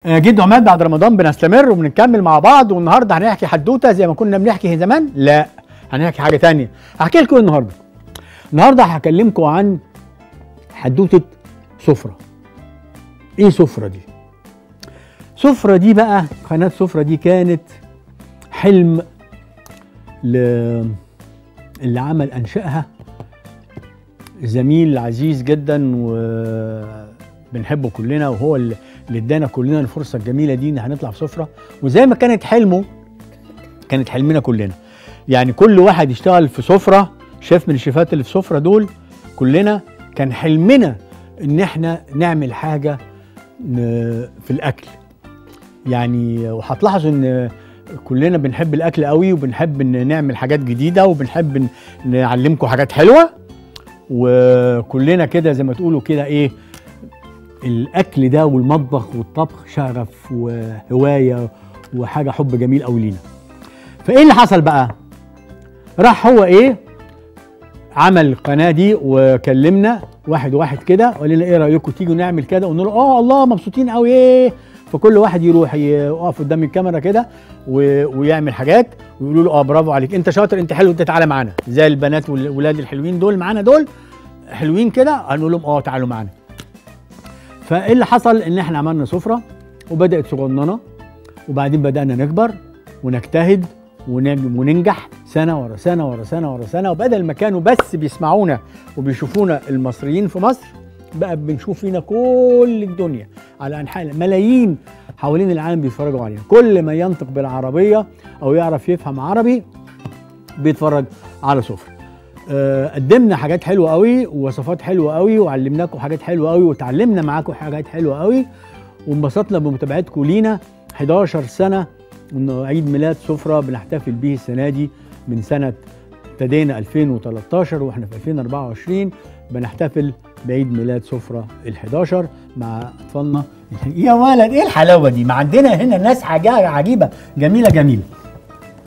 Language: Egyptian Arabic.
آه، جد عماد بعد رمضان بنستمر وبنكمل مع بعض والنهارده هنحكي حدوته زي ما كنا بنحكي زمان لا هنحكي حاجه تانية هحكي لكم إيه النهارده النهارده هكلمكم عن حدوته سفره ايه سفره دي سفره دي بقى قناه سفره دي كانت حلم ل... اللي عمل انشائها زميل عزيز جدا وبنحبه كلنا وهو اللي اللي ادانا كلنا الفرصه الجميله دي ان هنطلع في سفره وزي ما كانت حلمه كانت حلمنا كلنا يعني كل واحد يشتغل في سفره شيف من الشيفات اللي في سفره دول كلنا كان حلمنا ان احنا نعمل حاجه ن- في الاكل يعني وهتلاحظوا ان كلنا بنحب الاكل قوي وبنحب ان نعمل حاجات جديده وبنحب ن- نعلمكم حاجات حلوه وكلنا كده زي ما تقولوا كده ايه الاكل ده والمطبخ والطبخ شغف وهوايه وحاجه حب جميل قوي لينا فايه اللي حصل بقى راح هو ايه عمل القناه دي وكلمنا واحد واحد كده وقال لنا ايه رايكم تيجوا نعمل كده قلنا له اه الله مبسوطين قوي ايه فكل واحد يروح يقف قدام الكاميرا كده و... ويعمل حاجات ويقولوا له اه برافو عليك انت شاطر انت حلو انت تعالى معانا زي البنات والولاد الحلوين دول معانا دول حلوين كده هنقول لهم اه تعالوا معانا فايه اللي حصل ان احنا عملنا سفره وبدات صغننه وبعدين بدانا نكبر ونجتهد ونج- وننجح سنه ورا سنه ورا سنه ورا سنه وبدل ما كانوا بس بيسمعونا وبيشوفونا المصريين في مصر بقى بنشوف فينا كل الدنيا على انحاء ملايين حوالين العالم بيتفرجوا علينا كل ما ينطق بالعربيه او يعرف يفهم عربي بيتفرج على سفره آه، قدمنا حاجات حلوه قوي ووصفات حلوه قوي وعلمناكم حاجات حلوه قوي وتعلمنا معاكم حاجات حلوه قوي وانبسطنا بمتابعتكم لينا 11 سنه انه عيد ميلاد سفره بنحتفل به السنه دي من سنه ابتدينا 2013 واحنا في 2024 بنحتفل بعيد ميلاد سفره ال11 مع اطفالنا يا ولد ايه الحلاوه دي ما عندنا هنا ناس حاجه عجيبه جميله جميله